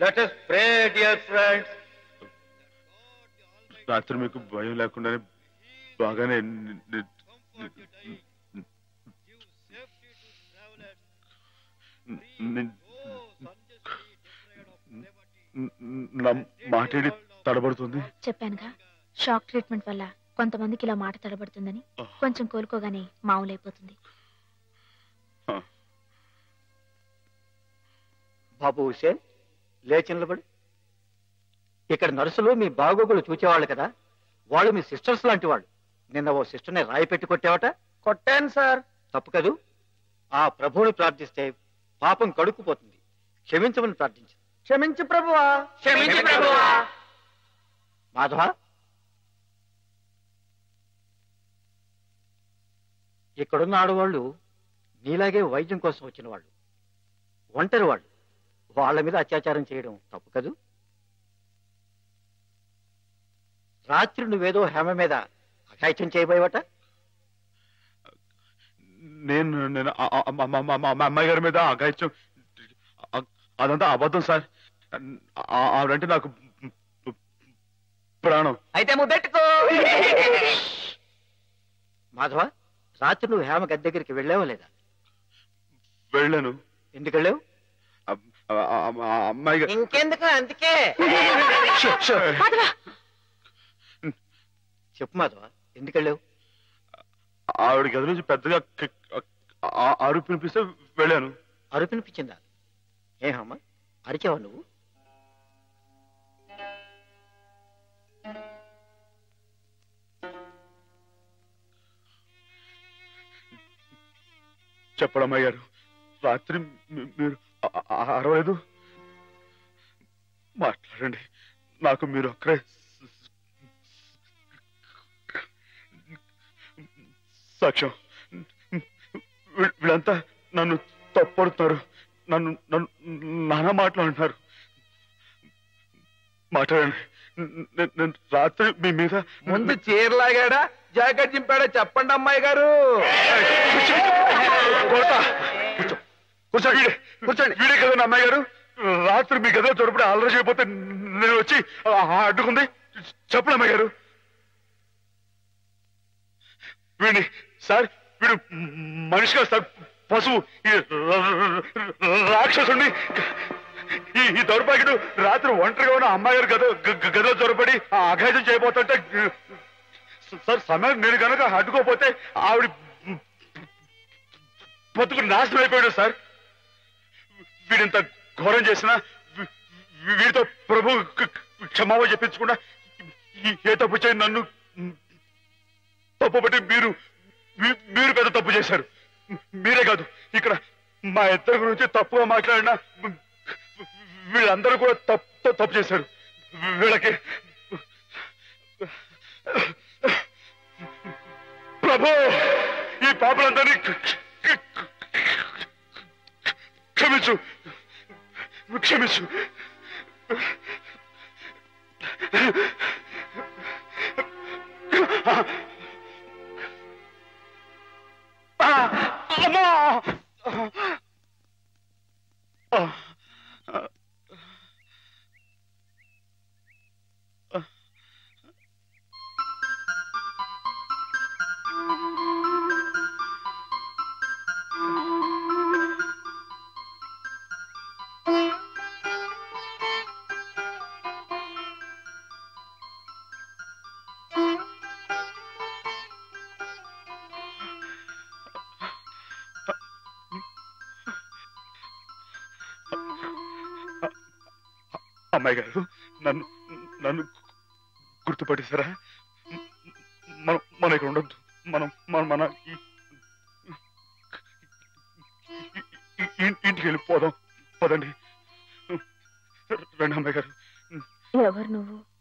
Let us pray dear friends రాత్రి మీకు భయం లేకుండానే బాగానే ని- ని- ని- నా మాటేడి తడబడుతుంది చెప్పానుగా షాక్ ట్రీట్మెంట్ వల్ల కొంతమందికి ఇలా మాట తడబడుతుందని కొంచెం కోలుకోగానే మామూలైపోతుంది బాబు హుసేన్ లేచి నిలబడి ఇక్కడ నర్సులు మీ బాగోగులు చూచేవాళ్ళు కదా వాళ్ళు మీ సిస్టర్స్ లాంటి వాళ్ళు నిన్న ఓ సిస్టర్ని రాయి పెట్టి కొట్టావట కొట్టాను సార్ తప్పు కదూ ఆ ప్రభువుని ప్రార్థిస్తే పాపం కడుక్కుపోతుంది క్షమించమని ప్రార్థించు క్షమించు ప్రభువా క్షమించు ప్రభువా మాధవ ఇక్కడున్న ఆడవాళ్ళు నీలాగే వైద్యం కోసం వచ్చిన వాళ్ళు ఒంటరి వాళ్ళు వాళ్ళ మీద అత్యాచారం చేయడం తప్పు కదూ రాత్రి నువ్వేదో హేమ మీద అఘాయిత్యం చేయబోయేవట నేను నేను ఆ- ఆ- మా- మా- మా- మా అమ్మాయి గారి మీద అగాయిత్యం అ- అదంతా అబద్ధం సార్ ఆ- ఆవిడంటే నాకు ప్రాణం అయితే ముద్దెట్టుకో మాధవ రాత్రి నువ్వు హేమ గది దగ్గరికి వెళ్ళావా లేదా వెళ్ళాను ఎందుకు వెళ్ళావు ఆ- ఆ- ఆ- ఆ అమ్మాయి గారు ఇంకెందుకు అందుకే చెప్పు మాధవ ఎందుకు వెళ్ళావు ఆవిడ గది నుంచి పెద్దగా క- ఆ- అరుపు వినిపిస్తే వెళ్ళాను అరుపినిపించిందా ఏహమ్మా అరిచావా నువ్వు చెప్పడం అయ్యారు రాత్రి మీ- మీరు అ- అ- అరవలేదు మాట్లాడండి నాకు మీరు అక్కడే సాక్ష్యం వీ- వీళ్ళంతా నన్ను తప్పడుతున్నారు నన్ను నన్ను నానా మాట్లాడుతున్నారు మాట్లాడండి నేను- నేను రాత్రి మీ మీద ముందు చీరలాగాడా జాకెట్ చింపాడా చెప్పండి అమ్మాయి గారు కొడతా. కూర్చో కూర్చో వీడే కూర్చోండి వీడే కదా నా అమ్మాయి గారు రాత్రి మీ గదిలో చొరపడి అల్లరి చేయకపోతే నేను వచ్చి ఆ, అడ్డుకుంది చెప్పండి అమ్మాయి గారు వీడిని సార్ వీడు మనిషి కాదు సార్ పశువు ఈ ర- ర- రాక్షసుడిని ఈ ఈ దౌర్భాగ్యుడు రాత్రి ఒంటరిగా ఉన్న అమ్మాయి గారు గద గ- గ- గదిలో చొరబడి ఆ అఘాయితం చేయబోతుంటే సార్ సమయం నేను కనుక అడ్డుకోపోతే ఆవిడ బతుకు నాశనం అయిపోయాడు సార్ వీడింత ఘోరం చేసినా వీ- వీ- వీడితో ప్రభు క- క- క్షమాపణ చెప్పించకుండా ఈ- ఏ తప్పు చేయి నన్ను తప్పు బట్టి మీరు మీ- మీరు పెద్ద తప్పు చేశారు మీరే కాదు ఇక్కడ మా ఇద్దరి గురించి తప్పుగా మాట్లాడినా వీళ్ళందరూ కూడా తప్పు తప్పు చేశారు వీళ్ళకి ప్రభు ఈ పాపలందరినీ క్షమించు క్షమించు అమ్మా అమ్మాయి గారు నన్ను నన్ను గుర్తుపట్టేశారా మనం మనం ఇక్కడ ఉండొద్దు మనం మన మన ఈ- ఈ- ఈ- ఇంటికి వెళ్ళిపోదాం పదండి రండి అమ్మాయి గారు ఎవరు నువ్వు